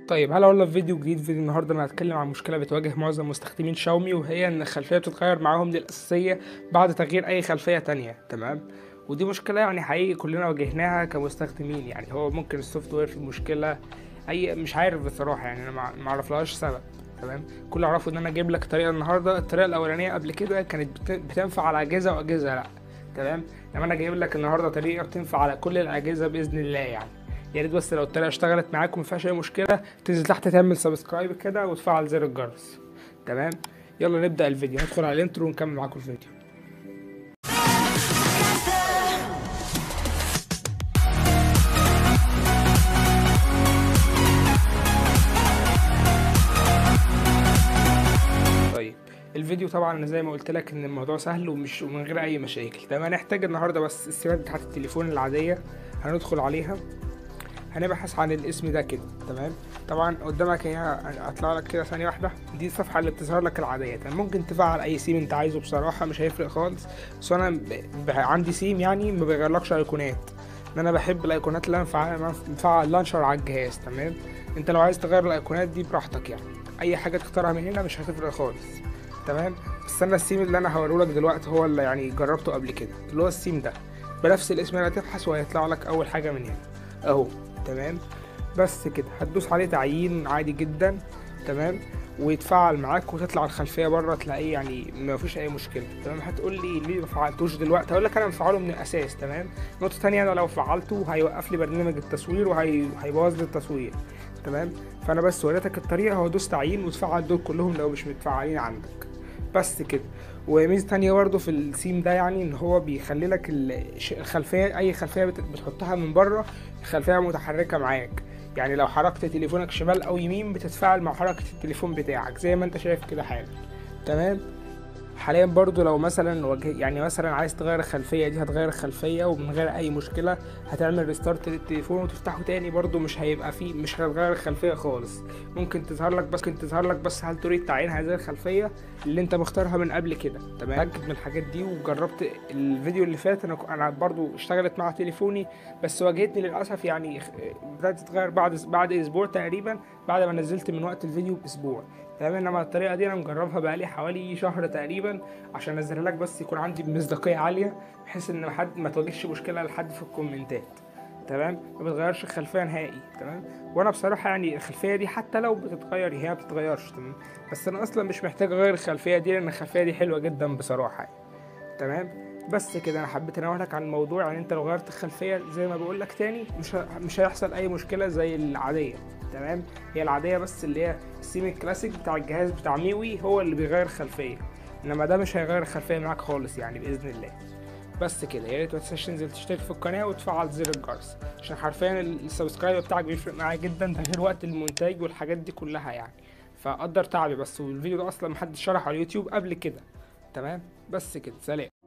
طيب هلا والله في فيديو جديد فيديو النهارده انا هتكلم عن مشكله بتواجه معظم مستخدمين شاومي وهي ان الخلفيه بتتغير معاهم للاساسيه بعد تغيير اي خلفيه تانية تمام ودي مشكله يعني حقيقي كلنا واجهناها كمستخدمين يعني هو ممكن السوفت وير في مشكله اي مش عارف بصراحه يعني انا ما ما اعرفلهاش سبب تمام كل اللي اعرفه ان انا اجيب لك طريقه النهارده الطريقه الاولانيه قبل كده كانت بت- بتنفع على اجهزه واجهزه لا تمام انما انا جايب لك النهارده طريقه بتنفع على كل الاجهزه باذن الله يعني يا ريت بس لو الطريقه اشتغلت معاك وما فيهاش اي مشكله تنزل تحت تعمل سبسكرايب كده وتفعل زر الجرس تمام يلا نبدا الفيديو ندخل على الانترو ونكمل معاكم الفيديو طيب الفيديو طبعا انا زي ما قلت لك ان الموضوع سهل ومش ومن غير اي مشاكل تمام هنحتاج النهارده بس السمات بتاعت التليفون العاديه هندخل عليها هنبحث عن الاسم ده كده تمام طبعا قدامك هي هطلع لك كده ثانيه واحده دي الصفحه اللي بتظهر لك العاديه تمام ممكن تفعل اي سيم انت عايزه بصراحه مش هيفرق خالص بس انا ب... ب... عندي سيم يعني ما بيغيرلكش ايقونات ان انا بحب الايقونات اللي انا مفعل مفعل لانشر على الجهاز تمام انت لو عايز تغير الايقونات دي براحتك يعني اي حاجه تختارها من هنا مش هتفرق خالص تمام بس انا السيم اللي انا هوريه لك دلوقتي هو اللي يعني جربته قبل كده اللي هو السيم ده بنفس الاسم اللي هتبحث وهيطلع لك اول حاجه من هنا اهو تمام بس كده هتدوس عليه تعيين عادي جدا تمام ويتفعل معاك وتطلع الخلفيه بره تلاقيه يعني ما فيش اي مشكله تمام هتقول لي ليه ما فعلتوش دلوقتي هقول لك انا مفعله من الاساس تمام نقطه تانية انا لو فعلته هيوقف لي برنامج التصوير وهيبوظ لي التصوير تمام فانا بس وريتك الطريقه هو دوس تعيين وتفعل دول كلهم لو مش متفعلين عندك بس كده وميزه تانية برضه في السيم ده يعني ان هو بيخلي لك الش- الخلفيه اي خلفيه بت- بتحطها من بره الخلفيه متحركه معاك يعني لو حركت تليفونك شمال او يمين بتتفاعل مع حركه التليفون بتاعك زي ما انت شايف كده حالا تمام حاليا برضو لو مثلا وجه يعني مثلا عايز تغير الخلفيه دي هتغير الخلفيه ومن غير اي مشكله هتعمل ريستارت للتليفون وتفتحه تاني برضو مش هيبقى فيه مش هتغير الخلفيه خالص ممكن تظهر لك بس ممكن تظهر لك بس هل تريد تعيين هذه الخلفيه اللي انت مختارها من قبل كده تمام اتاكد من الحاجات دي وجربت الفيديو اللي فات انا انا برضو اشتغلت مع تليفوني بس واجهتني للاسف يعني بدات تتغير بعد بعد اسبوع تقريبا بعد ما نزلت من وقت الفيديو باسبوع تمام انما الطريقه دي انا مجربها بقالي حوالي شهر تقريبا عشان انزلها لك بس يكون عندي مصداقيه عاليه بحيث ان حد ما تواجهش مشكله لحد في الكومنتات تمام ما بتغيرش الخلفيه نهائي تمام وانا بصراحه يعني الخلفيه دي حتى لو بتتغير هي ما بتتغيرش تمام بس انا اصلا مش محتاج اغير الخلفيه دي لان الخلفيه دي حلوه جدا بصراحه يعني. تمام بس كده انا حبيت انوه عن الموضوع يعني انت لو غيرت الخلفيه زي ما بقول لك تاني مش ه- مش هيحصل اي مشكله زي العاديه تمام هي العاديه بس اللي هي السيم الكلاسيك بتاع الجهاز بتاع ميوي هو اللي بيغير الخلفيه انما ده مش هيغير الخلفيه معاك خالص يعني باذن الله بس كده يا ريت ما تنساش تنزل تشترك في القناه وتفعل زر الجرس عشان حرفيا السبسكرايب بتاعك بيفرق معايا جدا ده غير وقت المونتاج والحاجات دي كلها يعني فقدر تعبي بس والفيديو ده اصلا محدش شرحه على اليوتيوب قبل كده تمام بس كده سلام